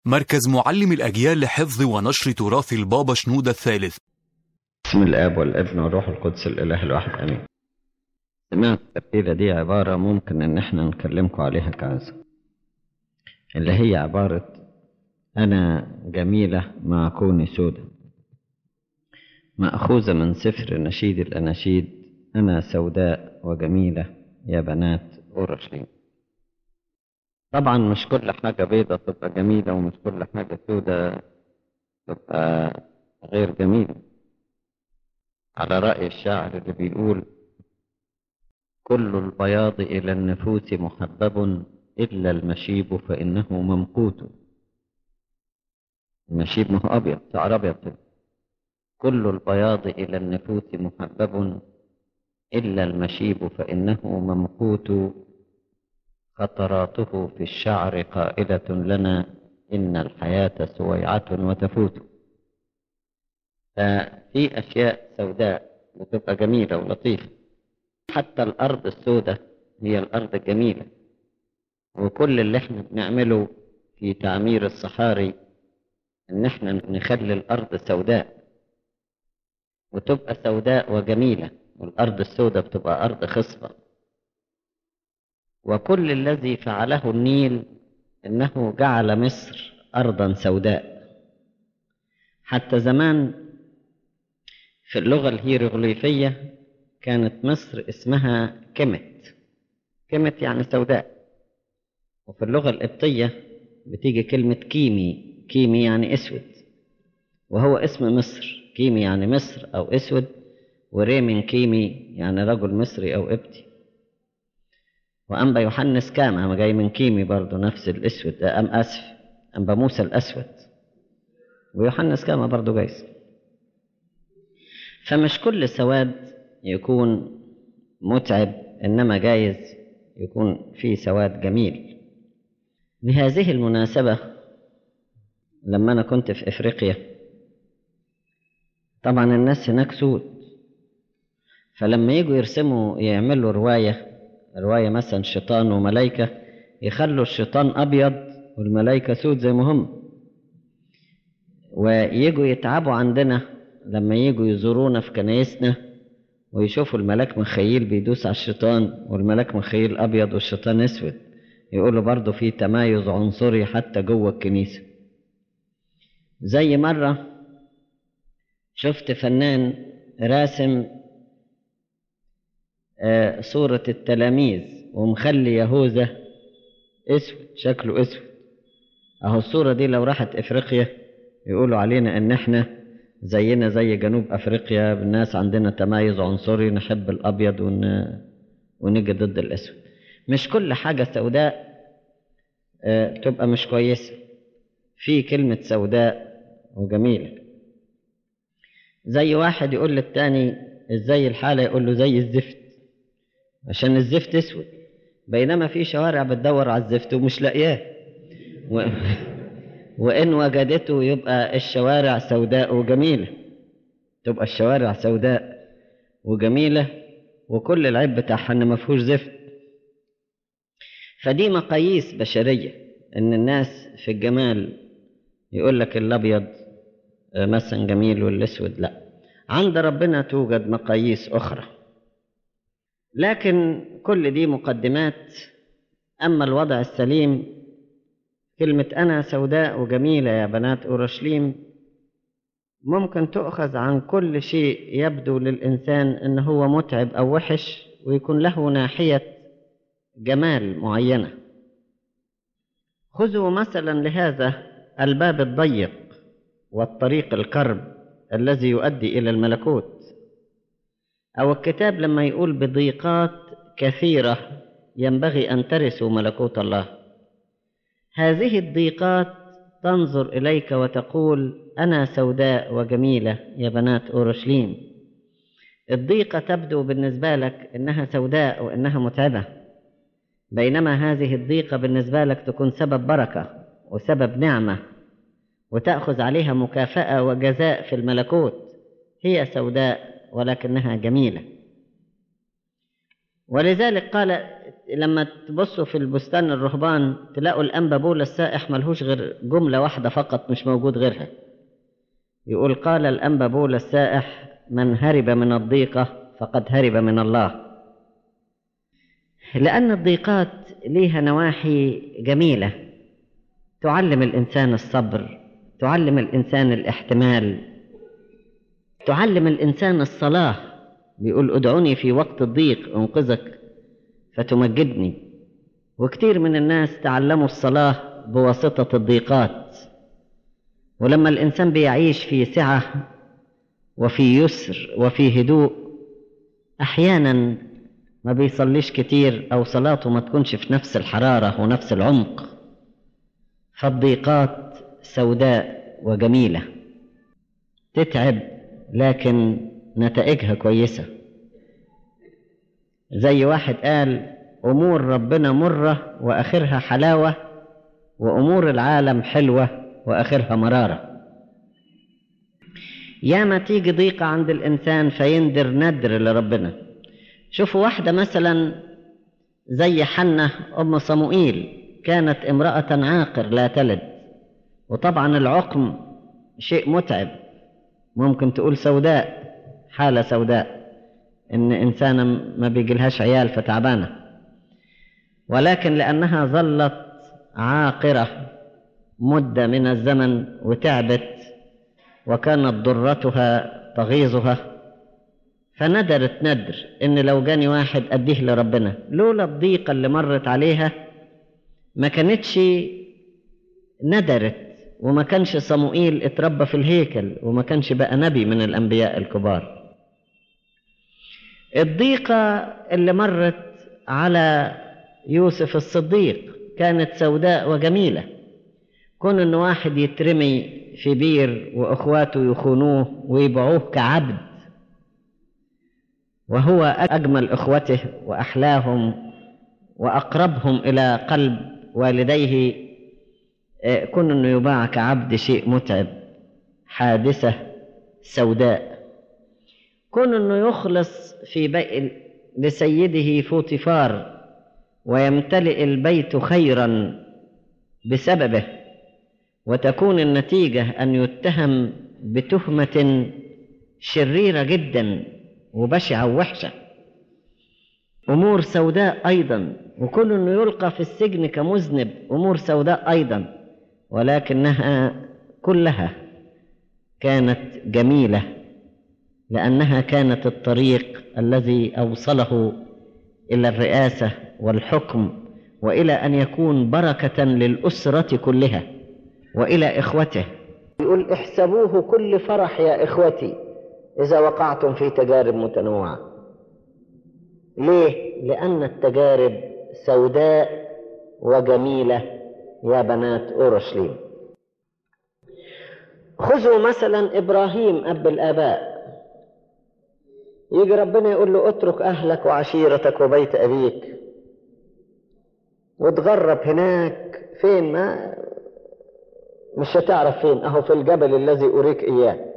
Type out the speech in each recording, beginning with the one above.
مركز معلم الأجيال لحفظ ونشر تراث البابا شنودة الثالث بسم الاب والابن والروح القدس الاله الواحد امين سمعت الترتيبة دي عبارة ممكن ان احنا نكلمكم عليها كعزة اللي هي عبارة انا جميلة مع كوني سودة مأخوذة من سفر نشيد الأناشيد أنا سوداء وجميلة يا بنات أورشليم طبعا مش كل حاجة بيضة تبقى جميلة ومش كل حاجة سودة تبقى غير جميلة على رأي الشاعر اللي بيقول كل البياض إلى النفوس محبب إلا المشيب فإنه ممقوت المشيب ما هو أبيض شعر أبيض كده. كل البياض إلى النفوس محبب إلا المشيب فإنه ممقوت خطراته في الشعر قائلة لنا إن الحياة سويعة وتفوت ففي أشياء سوداء بتبقى جميلة ولطيفة حتى الأرض السوداء هي الأرض الجميلة وكل اللي احنا بنعمله في تعمير الصحاري إن احنا نخلي الأرض سوداء وتبقى سوداء وجميلة والأرض السوداء بتبقى أرض خصبة وكل الذي فعله النيل انه جعل مصر ارضا سوداء حتى زمان في اللغه الهيروغليفيه كانت مصر اسمها كمت كمت يعني سوداء وفي اللغه القبطيه بتيجي كلمه كيمي كيمي يعني اسود وهو اسم مصر كيمي يعني مصر او اسود وريمن كيمي يعني رجل مصري او قبطي وأنبا يوحنس كاما جاي من كيمي برضه نفس الأسود أم أسف أنبا موسى الأسود ويوحنس كاما برضه جايز فمش كل سواد يكون متعب إنما جايز يكون فيه سواد جميل بهذه المناسبة لما أنا كنت في إفريقيا طبعا الناس هناك سود فلما يجوا يرسموا يعملوا روايه رواية مثلا شيطان وملائكة يخلوا الشيطان أبيض والملائكة سود زي ما هم ويجوا يتعبوا عندنا لما يجوا يزورونا في كنايسنا ويشوفوا الملاك مخيل بيدوس على الشيطان والملاك مخيل أبيض والشيطان أسود يقولوا برضه في تمايز عنصري حتى جوه الكنيسة زي مرة شفت فنان راسم صورة التلاميذ ومخلي يهوذا اسود شكله اسود اهو الصورة دي لو راحت افريقيا يقولوا علينا ان احنا زينا زي جنوب افريقيا الناس عندنا تمايز عنصري نحب الابيض ون... ونيجي ضد الاسود مش كل حاجة سوداء تبقى مش كويسة في كلمة سوداء وجميلة زي واحد يقول للتاني ازاي الحالة يقول له زي الزفت عشان الزفت اسود بينما في شوارع بتدور على الزفت ومش لاقياه و... وان وجدته يبقى الشوارع سوداء وجميله تبقى الشوارع سوداء وجميله وكل العيب بتاعها ان ما فيهوش زفت فدي مقاييس بشريه ان الناس في الجمال يقول لك الابيض مثلا جميل والاسود لا عند ربنا توجد مقاييس اخرى لكن كل دي مقدمات أما الوضع السليم كلمة أنا سوداء وجميلة يا بنات أورشليم ممكن تؤخذ عن كل شيء يبدو للإنسان أن هو متعب أو وحش ويكون له ناحية جمال معينة خذوا مثلا لهذا الباب الضيق والطريق الكرب الذي يؤدي إلى الملكوت أو الكتاب لما يقول بضيقات كثيرة ينبغي أن ترثوا ملكوت الله هذه الضيقات تنظر إليك وتقول أنا سوداء وجميلة يا بنات أورشليم الضيقة تبدو بالنسبة لك إنها سوداء وإنها متعبة بينما هذه الضيقة بالنسبة لك تكون سبب بركة وسبب نعمة وتأخذ عليها مكافأة وجزاء في الملكوت هي سوداء ولكنها جميلة ولذلك قال لما تبصوا في البستان الرهبان تلاقوا الأنبا بولا السائح ملهوش غير جملة واحدة فقط مش موجود غيرها يقول قال الأنبا بولا السائح من هرب من الضيقة فقد هرب من الله لأن الضيقات ليها نواحي جميلة تعلم الإنسان الصبر تعلم الإنسان الاحتمال تعلم الإنسان الصلاة بيقول ادعوني في وقت الضيق أنقذك فتمجدني وكتير من الناس تعلموا الصلاة بواسطة الضيقات ولما الإنسان بيعيش في سعة وفي يسر وفي هدوء أحيانا ما بيصليش كتير أو صلاته ما تكونش في نفس الحرارة ونفس العمق فالضيقات سوداء وجميلة تتعب لكن نتائجها كويسة زي واحد قال أمور ربنا مرة وآخرها حلاوة وأمور العالم حلوة وآخرها مرارة ياما تيجي ضيقة عند الإنسان فيندر ندر لربنا شوفوا واحدة مثلا زي حنة أم صموئيل كانت امرأة عاقر لا تلد وطبعا العقم شيء متعب ممكن تقول سوداء حالة سوداء إن إنسانة ما بيجيلهاش عيال فتعبانة ولكن لأنها ظلت عاقرة مدة من الزمن وتعبت وكانت ضرتها تغيظها فندرت ندر إن لو جاني واحد أديه لربنا لولا الضيقة اللي مرت عليها ما كانتش ندرت وما كانش صموئيل اتربى في الهيكل وما كانش بقى نبي من الأنبياء الكبار الضيقة اللي مرت على يوسف الصديق كانت سوداء وجميلة كون ان واحد يترمي في بير واخواته يخونوه ويبيعوه كعبد وهو اجمل اخوته واحلاهم واقربهم الى قلب والديه كون انه يباع كعبد شيء متعب حادثه سوداء كون انه يخلص في بيت لسيده فوطيفار ويمتلئ البيت خيرا بسببه وتكون النتيجه ان يتهم بتهمه شريره جدا وبشعه ووحشه امور سوداء ايضا وكون انه يلقى في السجن كمذنب امور سوداء ايضا ولكنها كلها كانت جميله لانها كانت الطريق الذي اوصله الى الرئاسه والحكم والى ان يكون بركه للاسره كلها والى اخوته يقول احسبوه كل فرح يا اخوتي اذا وقعتم في تجارب متنوعه ليه لان التجارب سوداء وجميله يا بنات اورشليم خذوا مثلا ابراهيم اب الاباء يجي ربنا يقول له اترك اهلك وعشيرتك وبيت ابيك وتغرب هناك فين ما مش هتعرف فين اهو في الجبل الذي اريك اياه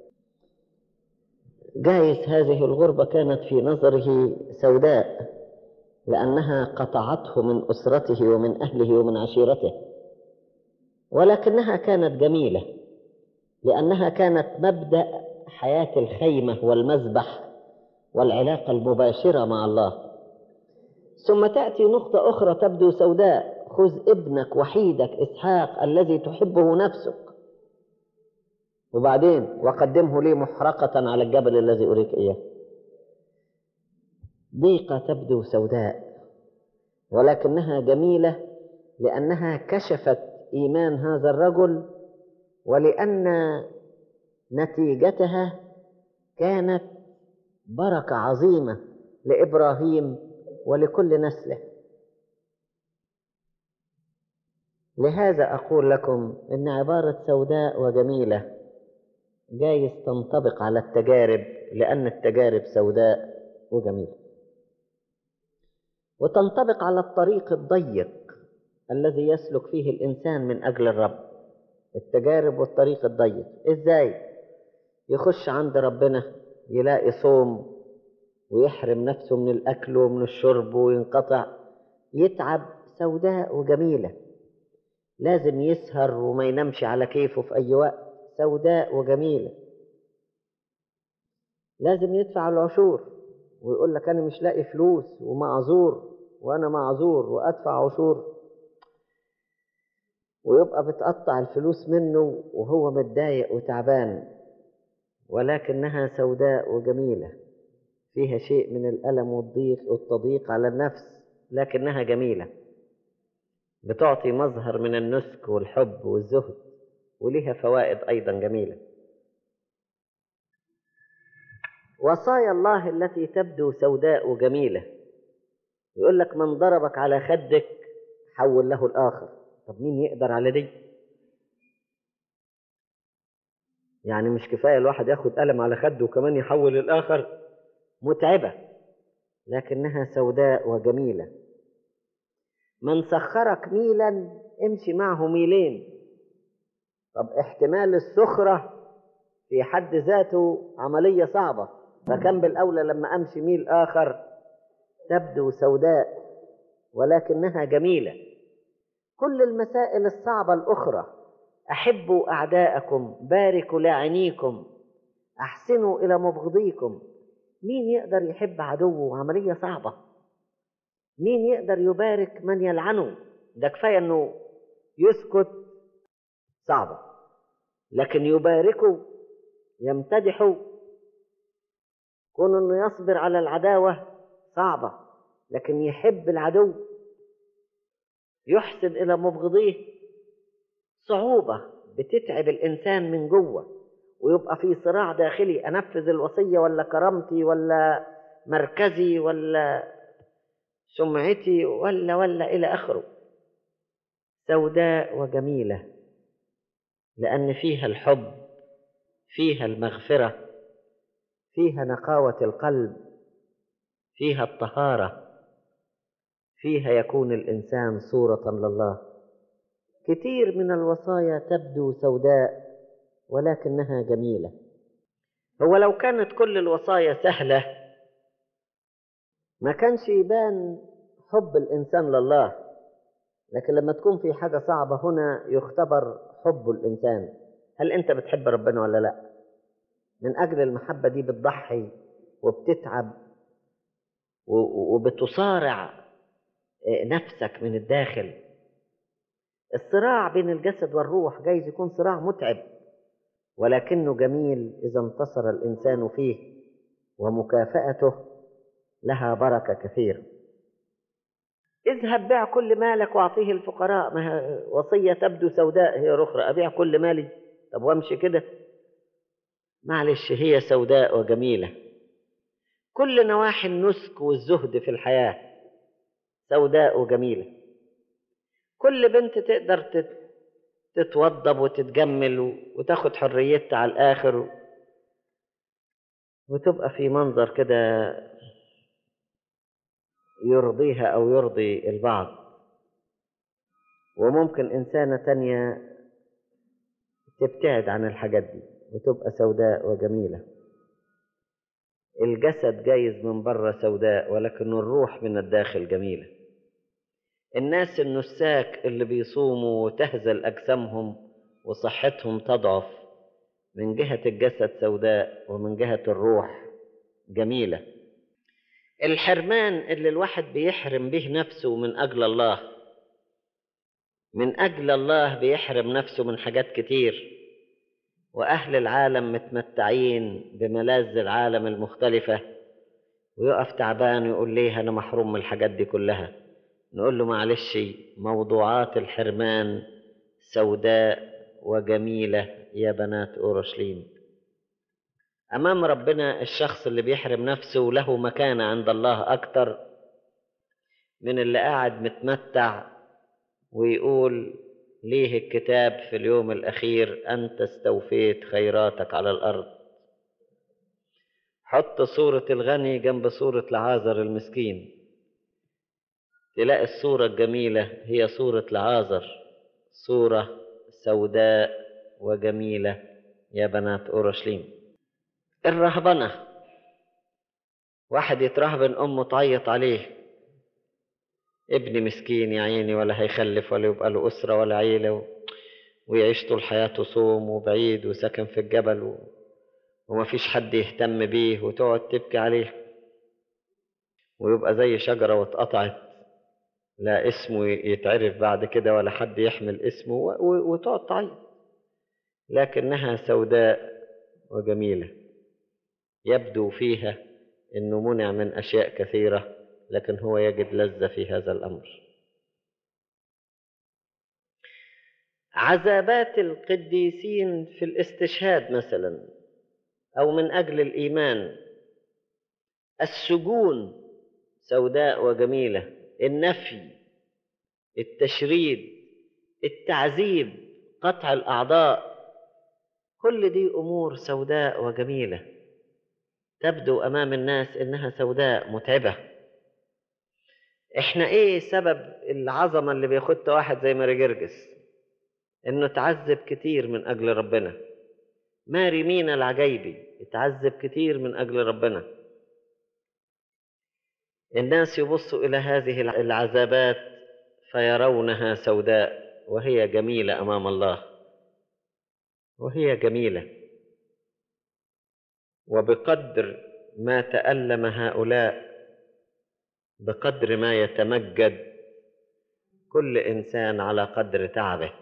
جايز هذه الغربة كانت في نظره سوداء لأنها قطعته من أسرته ومن أهله ومن عشيرته ولكنها كانت جميلة لأنها كانت مبدأ حياة الخيمة والمذبح والعلاقة المباشرة مع الله ثم تأتي نقطة أخرى تبدو سوداء خذ ابنك وحيدك إسحاق الذي تحبه نفسك وبعدين وقدمه لي محرقة على الجبل الذي أريك إياه ضيقة تبدو سوداء ولكنها جميلة لأنها كشفت إيمان هذا الرجل ولأن نتيجتها كانت بركة عظيمة لإبراهيم ولكل نسله لهذا أقول لكم إن عبارة سوداء وجميلة جايز تنطبق على التجارب لأن التجارب سوداء وجميلة وتنطبق على الطريق الضيق الذي يسلك فيه الإنسان من أجل الرب التجارب والطريق الضيق إزاي يخش عند ربنا يلاقي صوم ويحرم نفسه من الأكل ومن الشرب وينقطع يتعب سوداء وجميلة لازم يسهر وما ينامش على كيفه في أي وقت سوداء وجميلة لازم يدفع العشور ويقول لك أنا مش لاقي فلوس ومعذور وأنا معذور وأدفع عشور ويبقى بتقطع الفلوس منه وهو متضايق وتعبان ولكنها سوداء وجميلة فيها شيء من الألم والضيق والتضييق على النفس لكنها جميلة بتعطي مظهر من النسك والحب والزهد ولها فوائد أيضا جميلة وصايا الله التي تبدو سوداء وجميلة يقول لك من ضربك على خدك حول له الآخر طب مين يقدر على دي يعني مش كفاية الواحد ياخد قلم على خده وكمان يحول الآخر متعبة لكنها سوداء وجميلة من سخرك ميلا امشي معه ميلين طب احتمال السخرة في حد ذاته عملية صعبة فكان بالأولى لما أمشي ميل آخر تبدو سوداء ولكنها جميلة كل المسائل الصعبة الأخرى أحبوا أعداءكم باركوا لاعنيكم أحسنوا إلى مبغضيكم مين يقدر يحب عدوه عملية صعبة مين يقدر يبارك من يلعنه ده كفاية أنه يسكت صعبة لكن يباركه يمتدحه كون أنه يصبر على العداوة صعبة لكن يحب العدو يحسن إلى مبغضيه صعوبة بتتعب الإنسان من جوه ويبقى في صراع داخلي أنفذ الوصية ولا كرامتي ولا مركزي ولا سمعتي ولا ولا إلى آخره سوداء وجميلة لأن فيها الحب فيها المغفرة فيها نقاوة القلب فيها الطهارة فيها يكون الإنسان صورة لله كثير من الوصايا تبدو سوداء ولكنها جميلة هو لو كانت كل الوصايا سهلة ما كانش يبان حب الإنسان لله لكن لما تكون في حاجة صعبة هنا يختبر حب الإنسان هل أنت بتحب ربنا ولا لا من أجل المحبة دي بتضحي وبتتعب وبتصارع نفسك من الداخل الصراع بين الجسد والروح جايز يكون صراع متعب ولكنه جميل إذا انتصر الإنسان فيه ومكافأته لها بركة كثيرة اذهب بيع كل مالك واعطيه الفقراء ما وصية تبدو سوداء هي أخرى أبيع كل مالي طب وامشي كده معلش هي سوداء وجميلة كل نواحي النسك والزهد في الحياة سوداء وجميلة كل بنت تقدر تتوضب وتتجمل وتاخد حريتها على الآخر وتبقى في منظر كده يرضيها أو يرضي البعض وممكن إنسانة تانية تبتعد عن الحاجات دي وتبقى سوداء وجميلة الجسد جايز من بره سوداء ولكن الروح من الداخل جميلة الناس النساك اللي بيصوموا وتهزل أجسامهم وصحتهم تضعف من جهة الجسد سوداء ومن جهة الروح جميلة الحرمان اللي الواحد بيحرم به نفسه من أجل الله من أجل الله بيحرم نفسه من حاجات كتير وأهل العالم متمتعين بملاذ العالم المختلفة ويقف تعبان ويقول ليه أنا محروم من الحاجات دي كلها نقول له معلش موضوعات الحرمان سوداء وجميلة يا بنات أورشليم أمام ربنا الشخص اللي بيحرم نفسه له مكانة عند الله أكتر من اللي قاعد متمتع ويقول ليه الكتاب في اليوم الأخير أنت استوفيت خيراتك على الأرض حط صورة الغني جنب صورة لعازر المسكين تلاقي الصورة الجميلة هي صورة لعازر صورة سوداء وجميلة يا بنات أورشليم الرهبنة واحد يترهبن أمه تعيط عليه ابن مسكين يا عيني ولا هيخلف ولا يبقى له أسرة ولا عيلة و... ويعيش طول حياته صوم وبعيد وساكن في الجبل و... ومفيش حد يهتم بيه وتقعد تبكي عليه ويبقى زي شجرة واتقطعت لا اسمه يتعرف بعد كده ولا حد يحمل اسمه و... و... وتقعد تعيط لكنها سوداء وجميلة يبدو فيها انه منع من اشياء كثيرة لكن هو يجد لذة في هذا الامر عذابات القديسين في الاستشهاد مثلا او من اجل الايمان السجون سوداء وجميله النفي التشريد التعذيب قطع الاعضاء كل دي امور سوداء وجميله تبدو امام الناس انها سوداء متعبه احنا ايه سبب العظمه اللي بياخدها واحد زي ماري جرجس انه اتعذب كتير من اجل ربنا ماري مينا العجيبي اتعذب كتير من اجل ربنا الناس يبصوا الى هذه العذابات فيرونها سوداء وهي جميله امام الله وهي جميله وبقدر ما تالم هؤلاء بقدر ما يتمجد كل انسان على قدر تعبه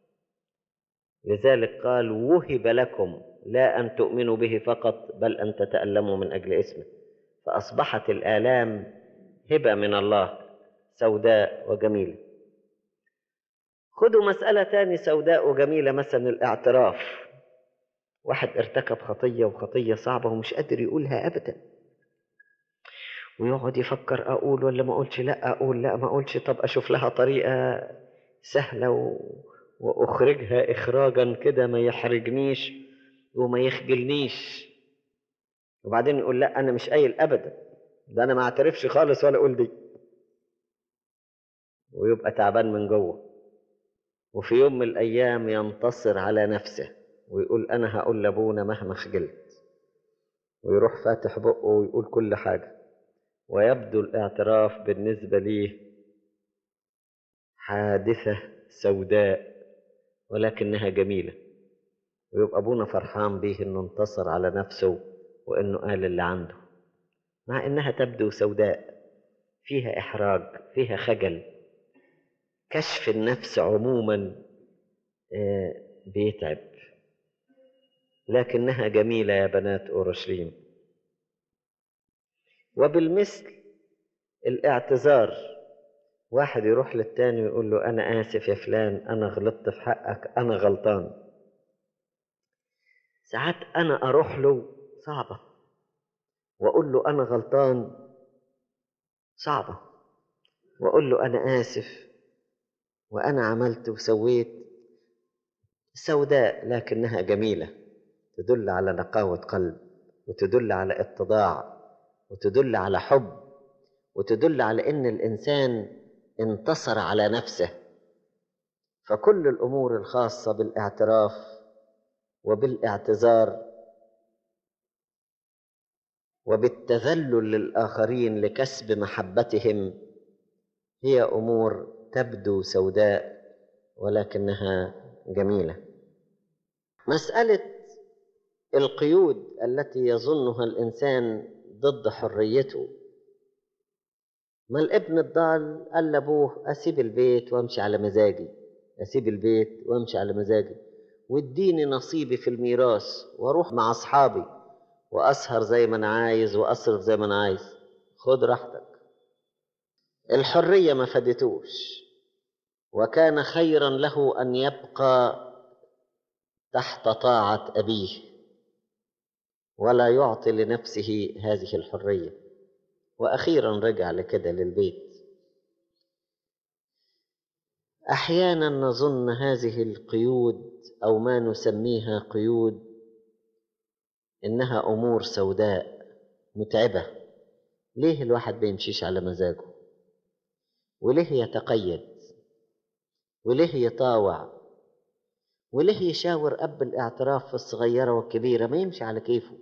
لذلك قال وهب لكم لا ان تؤمنوا به فقط بل ان تتالموا من اجل اسمه فاصبحت الالام هبه من الله سوداء وجميله خذوا مساله تاني سوداء وجميله مثلا الاعتراف واحد ارتكب خطيه وخطيه صعبه ومش قادر يقولها ابدا ويقعد يفكر اقول ولا ما اقولش لا اقول لا ما اقولش طب اشوف لها طريقه سهله و... واخرجها اخراجا كده ما يحرجنيش وما يخجلنيش وبعدين يقول لا انا مش قايل ابدا ده انا ما اعترفش خالص ولا اقول دي ويبقى تعبان من جوه وفي يوم من الايام ينتصر على نفسه ويقول انا هقول لابونا مهما خجلت ويروح فاتح بقه ويقول كل حاجه ويبدو الاعتراف بالنسبه ليه حادثه سوداء ولكنها جميله ويبقى ابونا فرحان بيه انه انتصر على نفسه وانه قال اللي عنده مع انها تبدو سوداء فيها احراج فيها خجل كشف النفس عموما بيتعب لكنها جميله يا بنات اورشليم وبالمثل الاعتذار واحد يروح للتاني ويقول له انا اسف يا فلان انا غلطت في حقك انا غلطان ساعات انا اروح له صعبه واقول له انا غلطان صعبه واقول له انا اسف وانا عملت وسويت سوداء لكنها جميله تدل على نقاوه قلب وتدل على اتضاع وتدل على حب وتدل على ان الانسان انتصر على نفسه فكل الامور الخاصه بالاعتراف وبالاعتذار وبالتذلل للاخرين لكسب محبتهم هي امور تبدو سوداء ولكنها جميله مساله القيود التي يظنها الانسان ضد حريته ما الابن الضال قال لابوه اسيب البيت وامشي على مزاجي اسيب البيت وامشي على مزاجي واديني نصيبي في الميراث واروح مع اصحابي واسهر زي ما انا عايز واصرف زي ما انا عايز خد راحتك الحريه ما فادتوش وكان خيرا له ان يبقى تحت طاعه ابيه ولا يعطي لنفسه هذه الحريه واخيرا رجع لكده للبيت احيانا نظن هذه القيود او ما نسميها قيود انها امور سوداء متعبه ليه الواحد بيمشيش على مزاجه وليه يتقيد وليه يطاوع وليه يشاور اب الاعتراف في الصغيره والكبيره ما يمشي على كيفه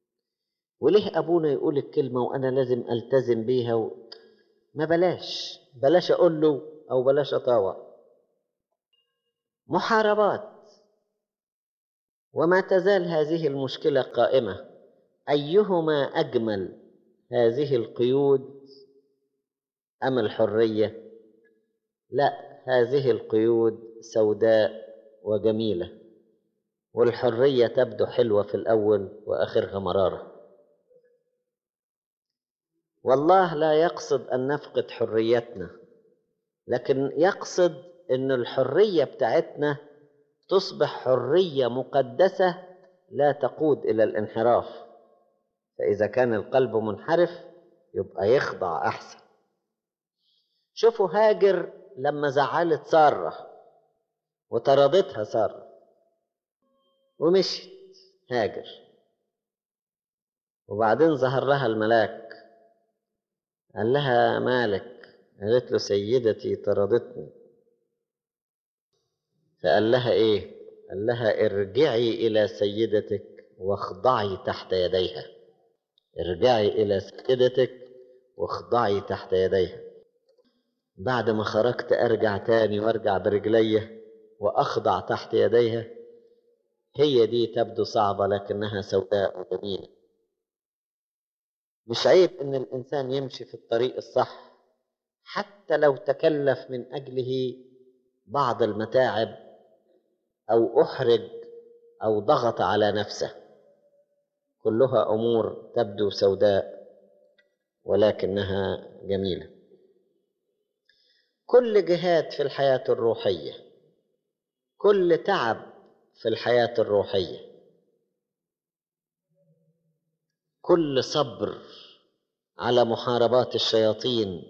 وليه ابونا يقول الكلمه وانا لازم التزم بيها و... ما بلاش بلاش اقول له او بلاش اطاوع محاربات وما تزال هذه المشكله قائمه ايهما اجمل هذه القيود ام الحريه لا هذه القيود سوداء وجميله والحريه تبدو حلوه في الاول واخرها مراره والله لا يقصد ان نفقد حريتنا لكن يقصد ان الحريه بتاعتنا تصبح حريه مقدسه لا تقود الى الانحراف فاذا كان القلب منحرف يبقى يخضع احسن شوفوا هاجر لما زعلت ساره وطردتها ساره ومشت هاجر وبعدين ظهر لها الملاك قال لها مالك قالت له سيدتي طردتني فقال لها ايه قال لها ارجعي الى سيدتك واخضعي تحت يديها ارجعي الى سيدتك واخضعي تحت يديها بعد ما خرجت ارجع تاني وارجع برجليه واخضع تحت يديها هي دي تبدو صعبه لكنها سوداء وجميله مش عيب ان الانسان يمشي في الطريق الصح حتى لو تكلف من اجله بعض المتاعب او احرج او ضغط على نفسه كلها امور تبدو سوداء ولكنها جميله كل جهاد في الحياه الروحيه كل تعب في الحياه الروحيه كل صبر على محاربات الشياطين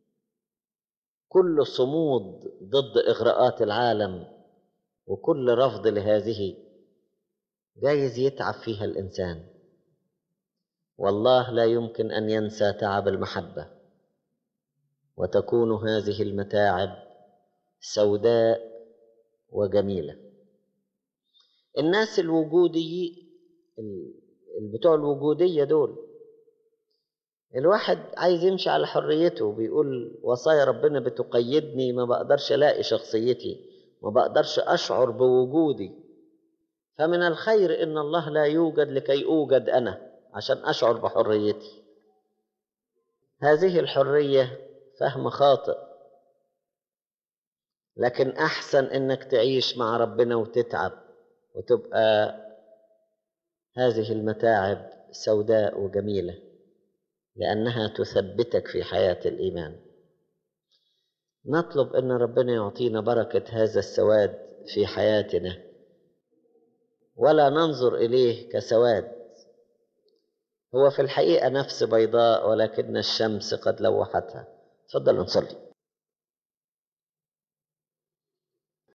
كل صمود ضد اغراءات العالم وكل رفض لهذه جايز يتعب فيها الانسان والله لا يمكن ان ينسى تعب المحبه وتكون هذه المتاعب سوداء وجميله الناس الوجودي بتوع الوجوديه دول الواحد عايز يمشي على حريته بيقول وصايا ربنا بتقيدني ما بقدرش الاقي شخصيتي ما بقدرش اشعر بوجودي فمن الخير ان الله لا يوجد لكي اوجد انا عشان اشعر بحريتي هذه الحريه فهم خاطئ لكن احسن انك تعيش مع ربنا وتتعب وتبقى هذه المتاعب سوداء وجميله لانها تثبتك في حياه الايمان نطلب ان ربنا يعطينا بركه هذا السواد في حياتنا ولا ننظر اليه كسواد هو في الحقيقه نفس بيضاء ولكن الشمس قد لوحتها تفضل نصلي